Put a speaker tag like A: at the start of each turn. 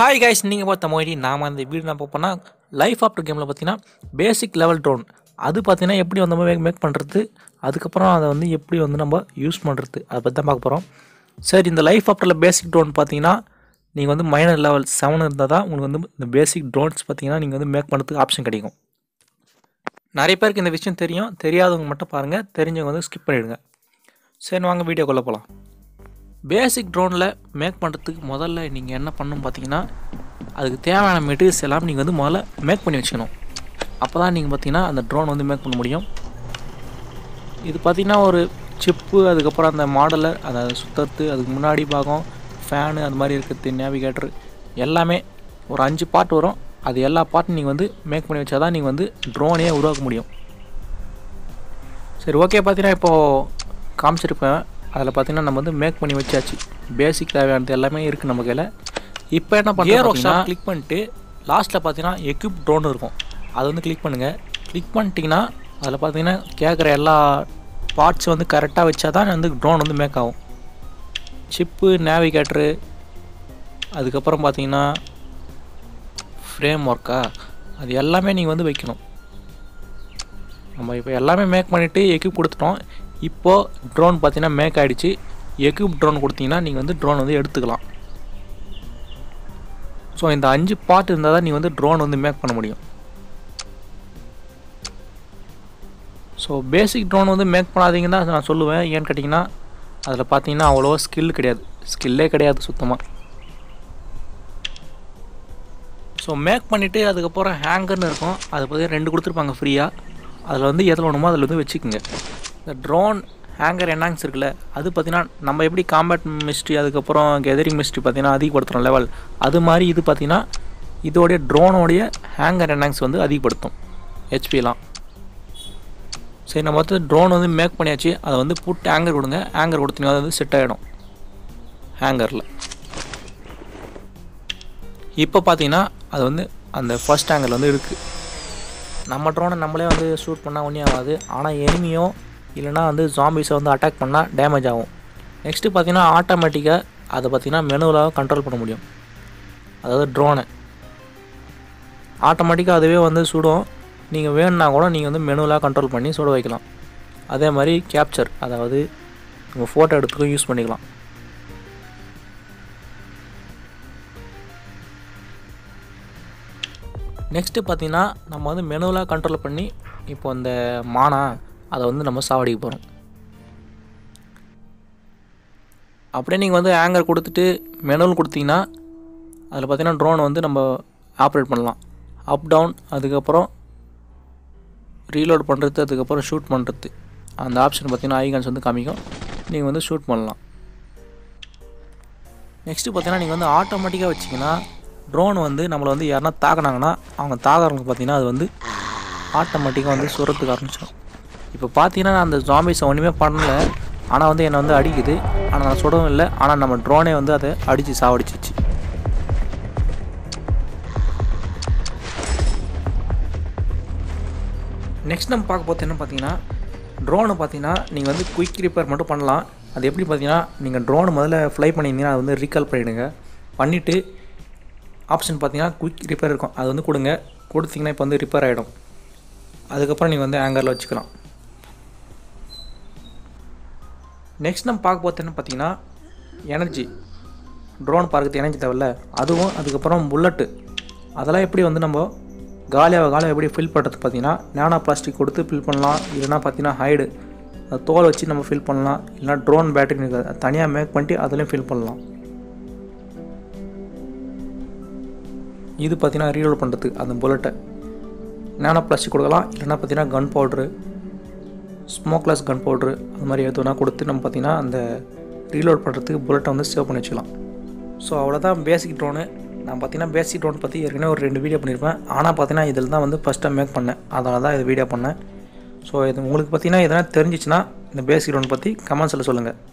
A: hi guys நீங்கள் பார்த்த மொழி நாம் அந்த வீடு நான் பார்ப்போம்னா லைஃப் ஆஃப்டர் கேமில் பார்த்தீங்கன்னா பேசிக் லெவல் ட்ரோன் அது பார்த்தீங்கன்னா எப்படி வந்து நம்ம மேக் பண்ணுறது அதுக்கப்புறம் அதை வந்து எப்படி வந்து நம்ம யூஸ் பண்ணுறது அதை பற்றி தான் பார்க்க போகிறோம் சரி இந்த லைஃப் ஆஃப்டரில் பேசிக் ட்ரோன் பார்த்தீங்கன்னா நீங்கள் வந்து மைனர் லெவல் செவன் இருந்தால் தான் உங்களுக்கு வந்து இந்த பேசிக் ட்ரோன்ஸ் பார்த்தீங்கன்னா நீங்கள் வந்து மேக் பண்ணுறதுக்கு ஆப்ஷன் கிடைக்கும் நிறைய பேருக்கு இந்த விஷயம் தெரியும் தெரியாதவங்க மட்டும் பாருங்கள் தெரிஞ்சவங்க வந்து ஸ்கிப் பண்ணிவிடுங்க சரி வாங்க வீடியோக்குள்ளே போகலாம் பேசிக் ட்ரோனில் மேக் பண்ணுறதுக்கு முதல்ல நீங்கள் என்ன பண்ணணும் பார்த்தீங்கன்னா அதுக்கு தேவையான மெட்டீரியல்ஸ் எல்லாம் நீங்கள் வந்து முதல்ல மேக் பண்ணி வச்சுக்கணும் அப்போ தான் நீங்கள் பார்த்தீங்கன்னா அந்த ட்ரோன் வந்து மேக் பண்ண முடியும் இது பார்த்தீங்கன்னா ஒரு சிப்பு அதுக்கப்புறம் அந்த மாடலர் அதை சுற்றுறது அதுக்கு முன்னாடி பாகம் ஃபேனு அது மாதிரி இருக்கிறது நேவிகேட்டர் எல்லாமே ஒரு அஞ்சு பார்ட் வரும் அது எல்லா பார்ட்டும் நீங்கள் வந்து மேக் பண்ணி வச்சா தான் நீங்கள் வந்து ட்ரோனே உருவாக்க முடியும் சரி ஓகே பார்த்தீங்கன்னா இப்போது காமிச்சிருப்பேன் அதில் பார்த்தீங்கன்னா நம்ம வந்து மேக் பண்ணி வச்சாச்சு பேசிக் தேவையானது எல்லாமே இருக்குது நம்ம கையில் இப்போ என்ன பண்ணுறோம் கிளிக் பண்ணிட்டு லாஸ்ட்டில் பார்த்தீங்கன்னா எக்யூப் ட்ரோன் இருக்கும் அதை வந்து கிளிக் பண்ணுங்கள் கிளிக் பண்ணிட்டீங்கன்னா அதில் பார்த்தீங்கன்னா கேட்குற எல்லா பார்ட்ஸ் வந்து கரெக்டாக வச்சா தான் வந்து ட்ரோன் வந்து மேக் ஆகும் சிப்பு நேவிகேட்டரு அதுக்கப்புறம் பார்த்தீங்கன்னா ஃப்ரேம் ஒர்க்கா அது எல்லாமே நீங்கள் வந்து வைக்கணும் நம்ம இப்போ எல்லாமே மேக் பண்ணிவிட்டு எக்யூப் கொடுத்துட்டோம் இப்போது ட்ரோன் பார்த்தீங்கன்னா மேக் ஆகிடுச்சு எக்யூப் ட்ரோன் கொடுத்தீங்கன்னா நீங்கள் வந்து ட்ரோன் வந்து எடுத்துக்கலாம் ஸோ இந்த அஞ்சு பார்ட் இருந்தால் தான் நீங்கள் வந்து ட்ரோன் வந்து மேக் பண்ண முடியும் ஸோ பேசிக் ட்ரோன் வந்து மேக் பண்ணாதீங்கன்னு தான் நான் சொல்லுவேன் ஏன்னு கேட்டிங்கன்னா அதில் பார்த்தீங்கன்னா அவ்வளோவா ஸ்கில் கிடையாது ஸ்கில்லே கிடையாது சுத்தமாக ஸோ மேக் பண்ணிவிட்டு அதுக்கப்புறம் ஹேங்கர்னு இருக்கும் அது பார்த்தீங்கன்னா ரெண்டு கொடுத்துருப்பாங்க ஃப்ரீயாக அதில் வந்து எதில் வேணுமோ அதில் வந்து வச்சுக்கோங்க இந்த ட்ரோன் ஹேங்கர் என்னாங்ஸ் இருக்குல்ல அது பார்த்திங்கன்னா நம்ம எப்படி காம்பேட் மிஸ்ட்ரி அதுக்கப்புறம் கெதரிங் மிஸ்ட்ரி பார்த்திங்கன்னா அதிகப்படுத்துகிறோம் லெவல் அது மாதிரி இது பார்த்திங்கன்னா இதோடைய ட்ரோனோடைய ஹேங்கர் என்னாங்ஸ் வந்து அதிகப்படுத்தும் ஹெச்பிலாம் சரி நம்ம வந்து ட்ரோன் வந்து மேக் பண்ணியாச்சு அதை வந்து புட்டு ஹேங்கர் கொடுங்க ஹேங்கர் கொடுத்தீங்கன்னா அது வந்து செட் ஆகிடும் ஹேங்கரில் இப்போ பார்த்தீங்கன்னா அது வந்து அந்த ஃபர்ஸ்ட் ஹேங்கர் வந்து இருக்குது நம்ம ட்ரோனை நம்மளே வந்து ஷூட் பண்ணால் ஒன்றும் ஆகாது ஆனால் எனிமியோ இல்லைனா வந்து ஜாம்பிஸை வந்து அட்டாக் பண்ணால் டேமேஜ் ஆகும் நெக்ஸ்ட்டு பார்த்தீங்கன்னா ஆட்டோமேட்டிக்காக அதை பார்த்தீங்கன்னா மெனுவில் கண்ட்ரோல் பண்ண முடியும் அதாவது ட்ரோனை ஆட்டோமேட்டிக்காக அதுவே வந்து சுடும் நீங்கள் வேணுன்னா கூட நீங்கள் வந்து மெனுவில் கண்ட்ரோல் பண்ணி சுட வைக்கலாம் அதே மாதிரி கேப்சர் அதாவது உங்கள் ஃபோட்டோ எடுத்துக்கும் யூஸ் பண்ணிக்கலாம் நெக்ஸ்ட்டு பார்த்தீங்கன்னா நம்ம வந்து மெனுவில் கண்ட்ரோல் பண்ணி இப்போ அந்த மானா அதை வந்து நம்ம சாவடிக்க போகிறோம் அப்படியே நீங்கள் வந்து ஆங்கர் கொடுத்துட்டு மெனுவில் கொடுத்தீங்கன்னா அதில் பார்த்தீங்கன்னா ட்ரோன் வந்து நம்ம ஆப்ரேட் பண்ணலாம் அப் டவுன் அதுக்கப்புறம் ரீலோட் பண்ணுறது அதுக்கப்புறம் ஷூட் பண்ணுறது அந்த ஆப்ஷன் பார்த்தீங்கன்னா ஐகான்ஸ் வந்து காமிக்கும் நீங்கள் வந்து ஷூட் பண்ணலாம் நெக்ஸ்ட்டு பார்த்தீங்கன்னா நீங்கள் வந்து ஆட்டோமேட்டிக்காக வச்சிங்கன்னா ட்ரோன் வந்து நம்மளை வந்து யாருன்னா தாக்குனாங்கன்னா அவங்க தாக்குறவங்க பார்த்தீங்கன்னா அது வந்து ஆட்டோமேட்டிக்காக வந்து சுரத்துக்கு ஆரம்பிச்சிடும் இப்போ பார்த்தீங்கன்னா நான் அந்த ஜாம்பிஸை ஒன்றுமே பண்ணல ஆனால் வந்து என்னை வந்து அடிக்குது ஆனால் நான் சுடவும் இல்லை ஆனால் நம்ம ட்ரோனே வந்து அதை அடித்து சாவடிச்சிச்சு நெக்ஸ்ட் நம்ம பார்க்க போகிறது என்ன பார்த்தீங்கன்னா ட்ரோனை பார்த்தீங்கன்னா நீங்கள் வந்து குயிக் ரிப்பேர் மட்டும் பண்ணலாம் அது எப்படி பார்த்தீங்கன்னா நீங்கள் ட்ரோனை முதல்ல ஃப்ளை பண்ணியிருந்தீங்கன்னா அது வந்து ரீகால் பண்ணிவிடுங்க பண்ணிவிட்டு ஆப்ஷன் பார்த்தீங்கன்னா குயிக் ரிப்பேர் இருக்கும் அது வந்து கொடுங்க கொடுத்தீங்கன்னா இப்போ வந்து ரிப்பேர் ஆகிடும் அதுக்கப்புறம் நீங்கள் வந்து ஆங்கரில் வச்சுக்கலாம் நெக்ஸ்ட் நம்ம பார்க்க போகிறது என்ன பார்த்தீங்கன்னா எனர்ஜி ட்ரோன் பார்க்கறது எனர்ஜி தேவையில்ல அதுவும் அதுக்கப்புறம் புல்லட்டு அதெல்லாம் எப்படி வந்து நம்ம காலியாக காலியாக எப்படி ஃபில் பண்ணுறது பார்த்தீங்கன்னா நேனோ பிளாஸ்டிக் கொடுத்து ஃபில் பண்ணலாம் இல்லைனா பார்த்தீங்கன்னா ஹைடு தோல் வச்சு நம்ம ஃபில் பண்ணலாம் இல்லைனா ட்ரோன் பேட்டரி தனியாக மேக் பண்ணிட்டு அதுலேயும் ஃபில் பண்ணலாம் இது பார்த்தீங்கன்னா ரீலோட் பண்ணுறதுக்கு அந்த புல்லட்டை நேனோ பிளாஸ்டிக் கொடுக்கலாம் இல்லைனா பார்த்தீங்கன்னா gun powder smokeless gun powder அது மாதிரி எதுனா கொடுத்து நம்ம பார்த்திங்கன்னா அந்த ரீலோட் பண்ணுறதுக்கு புல்லட்டை வந்து சேவ் பண்ணி வச்சுக்கலாம் ஸோ அவ்வளோதான் பேசிக் ட்ரோனு நான் பார்த்தீங்கன்னா பேசிக் ட்ரோன் பற்றி ஏற்கனவே ஒரு ரெண்டு வீடியோ பண்ணியிருப்பேன் ஆனால் பார்த்தீங்கன்னா இதில் தான் வந்து ஃபஸ்ட் டைம் மேக் பண்ணேன் அதனால தான் இது வீடியோ பண்ணேன் ஸோ இது உங்களுக்கு பார்த்தீங்கன்னா எதனா தெரிஞ்சிச்சுன்னா இந்த பேசிக் ட்ரோன் பற்றி கமெண்ட்ஸில் சொல்லுங்கள்